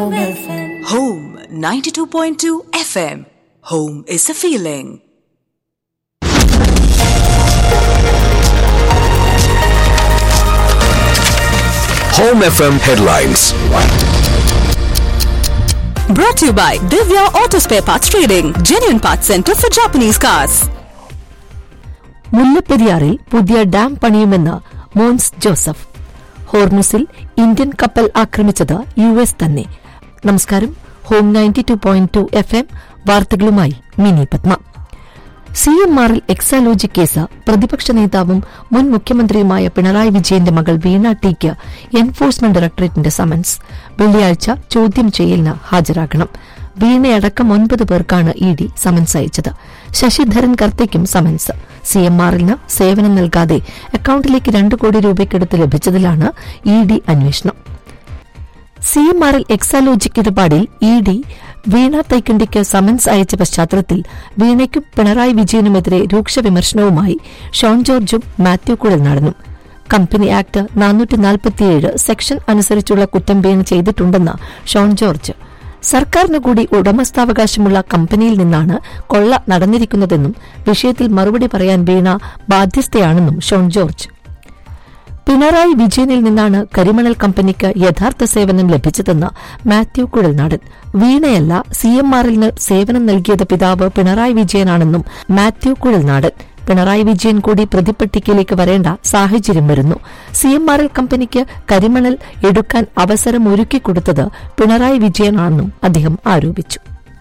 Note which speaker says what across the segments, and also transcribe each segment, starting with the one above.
Speaker 1: Home 92.2 FM. Home is a feeling.
Speaker 2: Home FM headlines.
Speaker 1: Brought to you by Divya Auto Spare Parts Trading, genuine parts center for Japanese cars.
Speaker 3: മുല്ലപ്പെരിയാറിൽ പുതിയ dam പണിയുമെന്ന് മോൻസ് ജോസഫ് ഹോർമുസിൽ Indian കപ്പൽ ആക്രമിച്ചത് U S തന്നെ നമസ്കാരം home ninety two point two F M വാർത്തകളുമായി Mini Padma C M ആറിൽ എക്സാലോജി കേസ് പ്രതിപക്ഷ നേതാവും മുൻ മുഖ്യമന്ത്രിയുമായ പിണറായി വിജയന്റെ മകൾ വീണ ടിക്ക് എൻഫോഴ്സ്മെന്റ് ഡയറക്ടറേറ്റിന്റെ സമൻസ് വെള്ളിയാഴ്ച ചോദ്യം ചെയ്യലിന് ഹാജരാകണം വീണയടക്കം ഒൻപത് പേർക്കാണ് ഇ ഡി സമൻസ് അയച്ചത് ശശിധരൻ കർത്തയ്ക്കും സമൻസ് സി എം ആറിന് സേവനം നൽകാതെ അക്കൌണ്ടിലേക്ക് രണ്ട് കോടി രൂപയ്ക്കടുത്ത് ലഭിച്ചതിലാണ് ഇ ഡി അന്വേഷണം സി എം ആറിൽ എക്സാലോജിക് ഇടപാടിൽ ഇ ഡി വീണ തൈക്കണ്ടിക്ക് സമൻസ് അയച്ച പശ്ചാത്തലത്തിൽ വീണയ്ക്കും പിണറായി വിജയനുമെതിരെ രൂക്ഷ വിമർശനവുമായി ഷോൺ ജോർജും മാത്യു കുഴൽനാടനും കമ്പനി ആക്ട് നാനൂറ്റി നാൽപ്പത്തിയേഴ് സെക്ഷൻ അനുസരിച്ചുള്ള കുറ്റം വീണ ചെയ്തിട്ടുണ്ടെന്ന് ഷോൺ ജോർജ് സർക്കാരിന് കൂടി ഉടമസ്ഥാവകാശമുള്ള കമ്പനിയിൽ നിന്നാണ് കൊള്ള നടന്നിരിക്കുന്നതെന്നും വിഷയത്തിൽ മറുപടി പറയാൻ വീണ ബാധ്യസ്ഥയാണെന്നും ഷോൺ ജോർജ് പിണറായി വിജയനിൽ നിന്നാണ് കരിമണൽ കമ്പനിക്ക് യഥാർത്ഥ സേവനം ലഭിച്ചതെന്ന് മാത്യു കുഴൽനാടൻ വീണയല്ല സി എം ആറിൽ സേവനം നൽകിയത് പിതാവ് പിണറായി വിജയനാണെന്നും മാത്യു കുഴൽനാടൻ പിണറായി വിജയൻ കൂടി പ്രതിപ്പട്ടികയിലേക്ക് വരേണ്ട സാഹചര്യം വരുന്നു സി എം ആർ എൽ കമ്പനിക്ക് കരിമണൽ എടുക്കാൻ അവസരം ഒരുക്കിക്കൊടുത്തത് പിണറായി വിജയനാണെന്നും അദ്ദേഹം ആരോപിച്ചു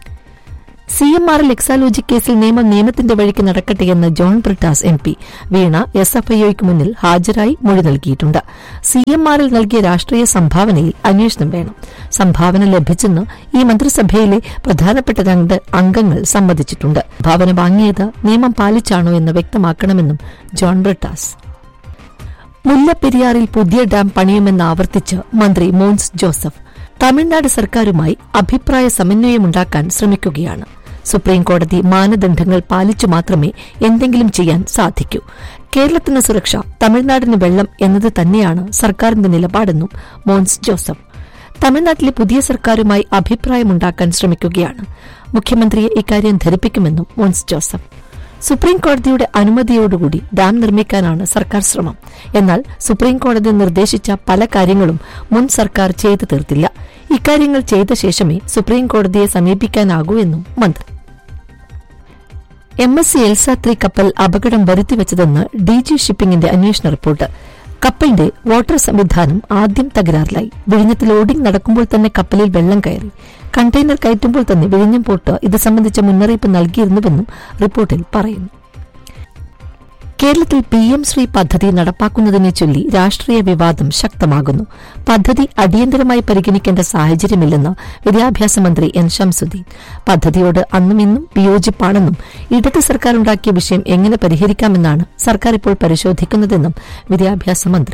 Speaker 3: C M R L Exalogic കേസിൽ നിയമം നിയമത്തിന്റെ വഴിക്ക് നടക്കട്ടെയെന്ന് John Brittas M P Veena S F ഐഒയ്ക്ക് മുന്നിൽ ഹാജരായി മൊഴി നൽകിയിട്ടുണ്ട് സി എം ആർ എൽ നൽകിയ രാഷ്ട്രീയ സംഭാവനയിൽ അന്വേഷണം വേണം സംഭാവന ലഭിച്ചെന്ന് ഈ മന്ത്രിസഭയിലെ പ്രധാനപ്പെട്ട രണ്ട് അംഗങ്ങൾ സമ്മതിച്ചിട്ടുണ്ട് ഭാവന വാങ്ങിയത് നിയമം പാലിച്ചാണോ എന്ന് വ്യക്തമാക്കണമെന്നും ജോൺ ബ്രിട്ടാസ് മുല്ലപ്പെരിയാറിൽ പുതിയ ഡാം പണിയുമെന്ന് ആവർത്തിച്ച് മന്ത്രി മോൻസ് ജോസഫ് തമിഴ്നാട് സർക്കാരുമായി അഭിപ്രായ സമന്വയമുണ്ടാക്കാൻ ശ്രമിക്കുകയാണ് സുപ്രീംകോടതി മാനദണ്ഡങ്ങൾ പാലിച്ചു മാത്രമേ എന്തെങ്കിലും ചെയ്യാൻ സാധിക്കൂ കേരളത്തിന് സുരക്ഷ തമിഴ്നാടിന് വെള്ളം എന്നത് തന്നെയാണ് സർക്കാരിന്റെ നിലപാടെന്നും മോൻസ് ജോസഫ് തമിഴ്നാട്ടിലെ പുതിയ സർക്കാരുമായി അഭിപ്രായമുണ്ടാക്കാൻ ശ്രമിക്കുകയാണ് മുഖ്യമന്ത്രിയെ ഇക്കാര്യം ധരിപ്പിക്കുമെന്നും മോൻസ് ജോസഫ് സുപ്രീംകോടതിയുടെ അനുമതിയോടുകൂടി ഡാം നിർമ്മിക്കാനാണ് സർക്കാർ ശ്രമം എന്നാൽ സുപ്രീംകോടതി നിർദ്ദേശിച്ച പല കാര്യങ്ങളും മുൻ സർക്കാർ ചെയ്തു തീർത്തില്ല ഇക്കാര്യങ്ങൾ ചെയ്ത ശേഷമേ സുപ്രീംകോടതിയെ സമീപിക്കാനാകൂ എന്നും മന്ത്രി M S C Elsa three കപ്പൽ അപകടം വരുത്തിവെച്ചതെന്ന് ഡി ജി ഷിപ്പിംഗിന്റെ അന്വേഷണ റിപ്പോർട്ട് കപ്പലിന്റെ വാട്ടർ സംവിധാനം ആദ്യം തകരാറിലായി വിഴിഞ്ഞത്തിൽ ലോഡിംഗ് നടക്കുമ്പോൾ തന്നെ കപ്പലിൽ വെള്ളം കയറി കണ്ടെയ്നർ കയറ്റുമ്പോൾ തന്നെ വിഴിഞ്ഞം പോർട്ട് ഇത് സംബന്ധിച്ച മുന്നറിയിപ്പ് നൽകിയിരുന്നുവെന്നും റിപ്പോർട്ടിൽ പറയുന്നു കേരളത്തിൽ പി എം ശ്രീ പദ്ധതി നടപ്പാക്കുന്നതിനെ ചൊല്ലി രാഷ്ട്രീയ വിവാദം ശക്തമാകുന്നു പദ്ധതി അടിയന്തരമായി പരിഗണിക്കേണ്ട സാഹചര്യമില്ലെന്ന് വിദ്യാഭ്യാസ മന്ത്രി എൻ ഷംസുദ്ദീൻ പദ്ധതിയോട് അന്നും ഇന്നും വിയോജിപ്പാണെന്നും ഇടത് സർക്കാർ ഉണ്ടാക്കിയ വിഷയം എങ്ങനെ പരിഹരിക്കാമെന്നാണ് സർക്കാർ ഇപ്പോൾ പരിശോധിക്കുന്നതെന്നും വിദ്യാഭ്യാസ മന്ത്രി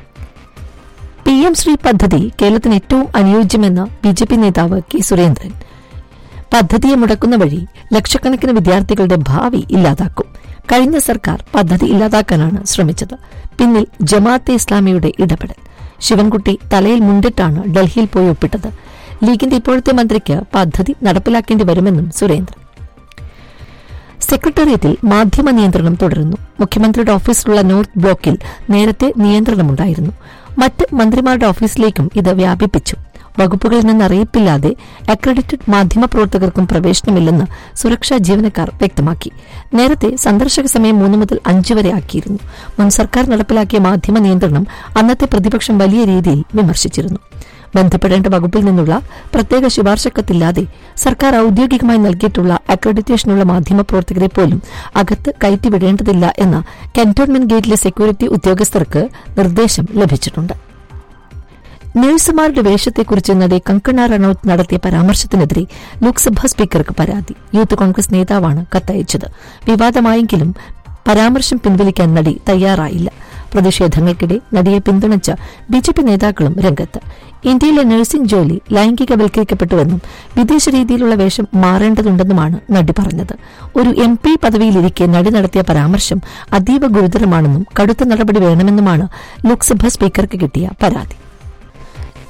Speaker 3: പി എം ശ്രീ പദ്ധതി കേരളത്തിന് ഏറ്റവും അനുയോജ്യമെന്ന് ബി ജെ പി നേതാവ് കെ സുരേന്ദ്രൻ പദ്ധതിയെ മുടക്കുന്ന വഴി ലക്ഷക്കണക്കിന് വിദ്യാർത്ഥികളുടെ ഭാവി ഇല്ലാതാക്കും കഴിഞ്ഞ സർക്കാർ പദ്ധതി ഇല്ലാതാക്കാനാണ് ശ്രമിച്ചത് പിന്നിൽ ജമാഅത്തെ ഇസ്ലാമിയുടെ ഇടപെടൽ ശിവൻകുട്ടി തലയിൽ മുണ്ടിട്ടാണ് ഡൽഹിയിൽ പോയി ഒപ്പിട്ടത് ലീഗിന്റെ ഇപ്പോഴത്തെ മന്ത്രിക്ക് പദ്ധതി നടപ്പിലാക്കേണ്ടി വരുമെന്നും സുരേന്ദ്രൻ സെക്രട്ടേറിയറ്റിൽ മാധ്യമ നിയന്ത്രണം തുടരുന്നു മുഖ്യമന്ത്രിയുടെ ഓഫീസിലുള്ള നോർത്ത് ബ്ലോക്കിൽ നേരത്തെ നിയന്ത്രണമുണ്ടായിരുന്നു മറ്റ് മന്ത്രിമാരുടെ ഓഫീസിലേക്കും ഇത് വ്യാപിപ്പിച്ചു വകുപ്പുകളിൽ നിന്ന് അറിയിപ്പില്ലാതെ അക്രഡിറ്റഡ് മാധ്യമപ്രവർത്തകർക്കും പ്രവേശനമില്ലെന്ന് സുരക്ഷാ ജീവനക്കാർ വ്യക്തമാക്കി നേരത്തെ സന്ദർശക സമയം മൂന്ന് മുതൽ അഞ്ച് വരെ ആക്കിയിരുന്നു മുൻ സർക്കാർ നടപ്പിലാക്കിയ മാധ്യമ നിയന്ത്രണം അന്നത്തെ പ്രതിപക്ഷം വലിയ രീതിയിൽ വിമർശിച്ചിരുന്നു ബന്ധപ്പെടേണ്ട വകുപ്പിൽ നിന്നുള്ള പ്രത്യേക ശുപാർശക്കത്തില്ലാതെ സർക്കാർ ഔദ്യോഗികമായി നൽകിയിട്ടുള്ള അക്രഡിറ്റേഷനുള്ള മാധ്യമപ്രവർത്തകരെ പോലും അകത്ത് കയറ്റിവിടേണ്ടതില്ല എന്ന കന്റോൺമെന്റ് ഗേറ്റിലെ സെക്യൂരിറ്റി ഉദ്യോഗസ്ഥർക്ക് നിർദ്ദേശം ലഭിച്ചിട്ടുണ്ട് നഴ്സുമാരുടെ വേഷത്തെക്കുറിച്ച് നടി കങ്കണ റണൌത്ത് നടത്തിയ പരാമർശത്തിനെതിരെ ലോക്സഭാ സ്പീക്കർക്ക് പരാതി യൂത്ത് കോൺഗ്രസ് നേതാവാണ് കത്തയച്ചത് വിവാദമായെങ്കിലും പരാമർശം പിൻവലിക്കാൻ നടി തയ്യാറായില്ല പ്രതിഷേധങ്ങൾക്കിടെ നടിയെ പിന്തുണച്ച ബി ജെ പി നേതാക്കളും രംഗത്ത് ഇന്ത്യയിലെ നഴ്സിംഗ് ജോലി ലൈംഗികവൽക്കരിക്കപ്പെട്ടുവെന്നും വിദേശ രീതിയിലുള്ള വേഷം മാറേണ്ടതുണ്ടെന്നുമാണ് നടി പറഞ്ഞത് ഒരു എം പി പദവിയിലിരിക്കെ നടി നടത്തിയ പരാമർശം അതീവ ഗുരുതരമാണെന്നും കടുത്ത നടപടി വേണമെന്നുമാണ് ലോക്സഭാ സ്പീക്കർക്ക് കിട്ടിയ പരാതി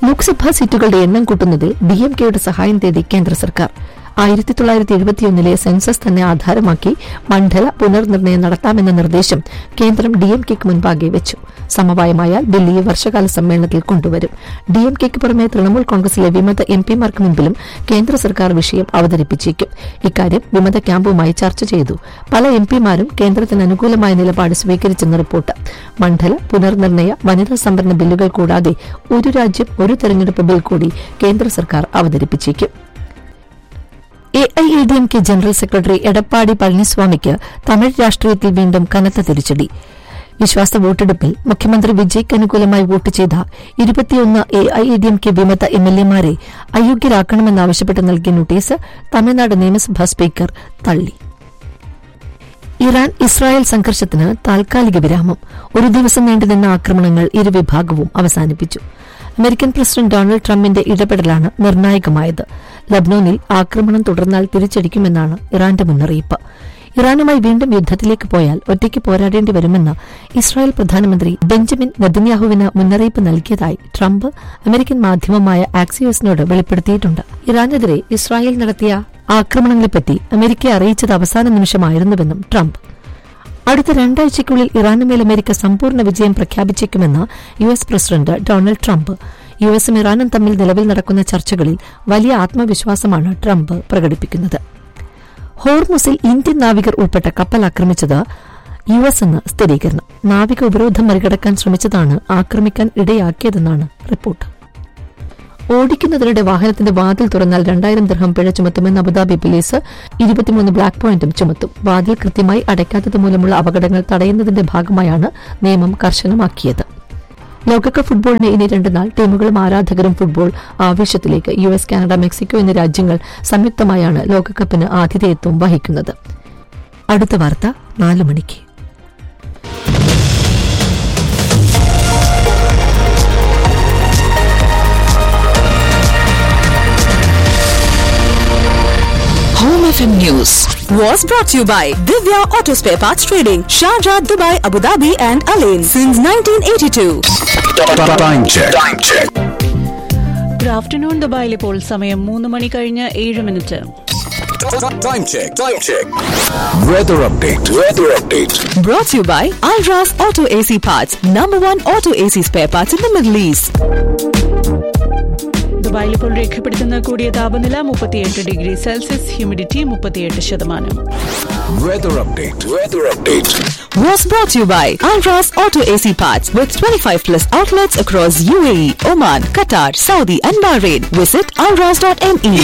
Speaker 3: ലോക്സഭാ സീറ്റുകളുടെ എണ്ണം കൂട്ടുന്നതിൽ ഡി എം കെയുടെ സഹായം തേടി കേന്ദ്ര സർക്കാർ ആയിരത്തി തൊള്ളായിരത്തി എഴുപത്തിയൊന്നിലെ സെൻസസ് തന്നെ ആധാരമാക്കി മണ്ഡല പുനർനിർണയം നടത്താമെന്ന നിർദ്ദേശം കേന്ദ്രം ഡി എം കെക്ക് മുൻപാകെ വെച്ചു സമവായമായാൽ ദില്ലിയെ വർഷകാല സമ്മേളനത്തിൽ കൊണ്ടുവരും ഡി എം കെക്ക് പുറമെ തൃണമൂൽ കോൺഗ്രസിലെ വിമത എം പിമാർക്ക് മുൻപിലും കേന്ദ്ര സർക്കാർ വിഷയം അവതരിപ്പിച്ചേക്കും ഇക്കാര്യം വിമത ക്യാമ്പുമായി ചർച്ച ചെയ്തു പല എം പിമാരും കേന്ദ്രത്തിന് അനുകൂലമായ നിലപാട് സ്വീകരിച്ചെന്ന് റിപ്പോർട്ട് മണ്ഡല പുനർനിർണയ വനിതാ സംവരണ ബില്ലുകൾ കൂടാതെ ഒരു രാജ്യം ഒരു തെരഞ്ഞെടുപ്പ് ബിൽ കൂടി കേന്ദ്ര സർക്കാർ അവതരിപ്പിച്ചേക്കും A I A D M K general secretary Edappadi പളനിസ്വാമിക്ക് തമിഴ് രാഷ്ട്രീയത്തിൽ വീണ്ടും കനത്ത തിരിച്ചടി വിശ്വാസ വോട്ടെടുപ്പിൽ മുഖ്യമന്ത്രി വിജയ്ക്ക് അനുകൂലമായി വോട്ട് ചെയ്ത ഇരുപത്തിയൊന്ന് A I A D M K വിമത എം എൽ എമാരെ അയോഗ്യരാക്കണമെന്നാവശ്യപ്പെട്ട് നൽകിയ നോട്ടീസ് തമിഴ്നാട് നിയമസഭാ സ്പീക്കർ തള്ളി ഇറാൻ ഇസ്രായേൽ സംഘർഷത്തിന് താൽക്കാലിക വിരാമം ഒരു ദിവസം നീണ്ടുനിന്ന ആക്രമണങ്ങൾ ഇരുവിഭാഗവും അവസാനിപ്പിച്ചു അമേരിക്കൻ പ്രസിഡന്റ് ഡൊണാൾഡ് ട്രംപിന്റെ ഇടപെടലാണ് നിർണായകമായത് ലബ്നോനിൽ ആക്രമണം തുടർന്നാൽ തിരിച്ചടിക്കുമെന്നാണ് ഇറാന്റെ മുന്നറിയിപ്പ് ഇറാനുമായി വീണ്ടും യുദ്ധത്തിലേക്ക് പോയാൽ ഒറ്റയ്ക്ക് പോരാടേണ്ടി വരുമെന്ന് ഇസ്രായേൽ പ്രധാനമന്ത്രി ബെഞ്ചമിൻ നെതന്യാഹുവിന് മുന്നറിയിപ്പ് നൽകിയതായി ട്രംപ് അമേരിക്കൻ മാധ്യമമായ ആക്സിയോസിനോട് വെളിപ്പെടുത്തിയിട്ടുണ്ട് ഇറാനെതിരെ ഇസ്രായേൽ നടത്തിയ ആക്രമണങ്ങളെപ്പറ്റി അമേരിക്കയെ അറിയിച്ചത് അവസാന നിമിഷമായിരുന്നുവെന്നും ട്രംപ് അടുത്ത രണ്ടാഴ്ചയ്ക്കുള്ളിൽ ഇറാനുമേൽ അമേരിക്ക സമ്പൂർണ്ണ വിജയം പ്രഖ്യാപിച്ചേക്കുമെന്ന് U S president Donald Trump U എസും ഇറാനും തമ്മിൽ നിലവിൽ നടക്കുന്ന ചർച്ചകളിൽ വലിയ ആത്മവിശ്വാസമാണ് ട്രംപ് പ്രകടിപ്പിക്കുന്നത് ഹോർമുസിൽ ഇന്ത്യൻ നാവികർ ഉൾപ്പെട്ട കപ്പൽ ആക്രമിച്ചത് യു എസ് എന്ന് സ്ഥിരീകരണം നാവിക ഉപരോധം മറികടക്കാൻ ശ്രമിച്ചതാണ് ആക്രമിക്കാൻ ഇടയാക്കിയതെന്നാണ് റിപ്പോർട്ട് ഓടിക്കുന്നതിനിടെ വാഹനത്തിന്റെ വാതിൽ തുറന്നാൽ രണ്ടായിരം ദർഹം പിഴ ചുമത്തുമെന്ന് അബുദാബി പോലീസ് ഇരുപത്തിമൂന്ന് ബ്ലാക്ക് പോയിന്റും ചുമത്തും വാതിൽ കൃത്യമായി അടയ്ക്കാത്തത് മൂലമുള്ള അപകടങ്ങൾ തടയുന്നതിന്റെ ഭാഗമായാണ് നിയമം കർശനമാക്കിയത് ലോകകപ്പ് ഫുട്ബോളിന് ഇനി രണ്ട് നാൾ ടീമുകളും ആരാധകരും ഫുട്ബോൾ ആവേശത്തിലേക്ക് യു എസ് കാനഡ മെക്സിക്കോ എന്നീ രാജ്യങ്ങൾ സംയുക്തമായാണ് ലോകകപ്പിന് ആതിഥേയത്വം വഹിക്കുന്നത് അടുത്ത വാർത്ത നാല് മണിക്ക്
Speaker 1: Home FM News was brought to you by Divya Auto Spare Parts Trading, Sharjah, Dubai, Abu Dhabi, and Alain since 1982.
Speaker 2: Time check. Time check.
Speaker 4: Good afternoon ദുബായിൽ ഇപ്പോൾ സമയം മൂന്ന് മണി കഴിഞ്ഞ് ഏഴ് minute
Speaker 2: Time check. Time check. Weather update. Weather update.
Speaker 1: Brought to you by Alras Auto AC Parts, number one auto AC spare parts in the Middle East.
Speaker 4: ദുബായിൽ ഇപ്പോൾ രേഖപ്പെടുത്തുന്ന കൂടിയ താപനില മുപ്പത്തിയെട്ട് ഡിഗ്രി സെൽഷ്യസ് ഹ്യൂമിഡിറ്റി മുപ്പത്തിയെട്ട് ശതമാനം
Speaker 2: Weather update. Weather update.
Speaker 1: Was brought to you by Alras Auto AC Parts with 25 plus outlets across UAE, Oman, Qatar, Saudi, and Bahrain. Visit alras.me.